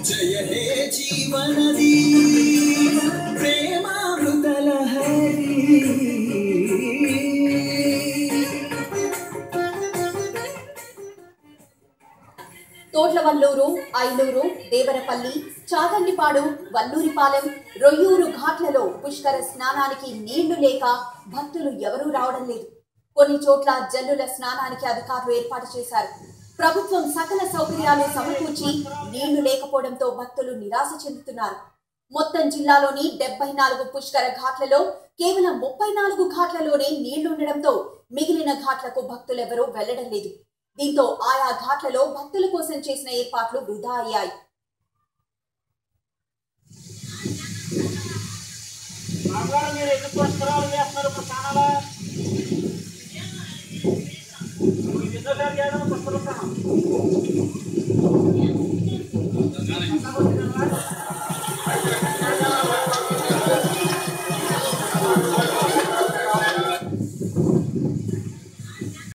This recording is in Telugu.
జయ హే జీవనది ప్రేమామృతల హరి తోట్లవల్లూరు ఐలూరు దేవరపల్లి చాగండిపాడు వల్లూరిపాలెం రొయ్యూరు ఘాట్లలో పుష్కర స్నానానికి నీళ్లు లేక భక్తులు ఎవరూ రావడం లేదు కొన్ని చోట్ల జల్లుల స్నానానికి అధికారులు ఏర్పాటు చేశారు ప్రభుత్వం సకల సౌకర్యాలు సమకూర్చి నీళ్లు లేకపోవడంతో భక్తులు నిరాశ చెందుతున్నారు మొత్తం జిల్లాలోని డెబ్బై నాలుగు పుష్కర ఘాట్లలో కేవలం ముప్పై నాలుగు ఘాట్లలోనే నీళ్లుండడంతో మిగిలిన ఘాట్లకు భక్తులెవరూ వెళ్లడం లేదు దీంతో ఆయా ఘాట్లలో భక్తుల కోసం చేసిన ఏర్పాట్లు వృధా అయ్యాయి మామగారు మీరు ఎందుకు పుష్కరాలు చేస్తున్నారు ఇప్పుడు స్నానాలు ఇది ఎన్నోసారి చేయడం పుష్కర స్నానం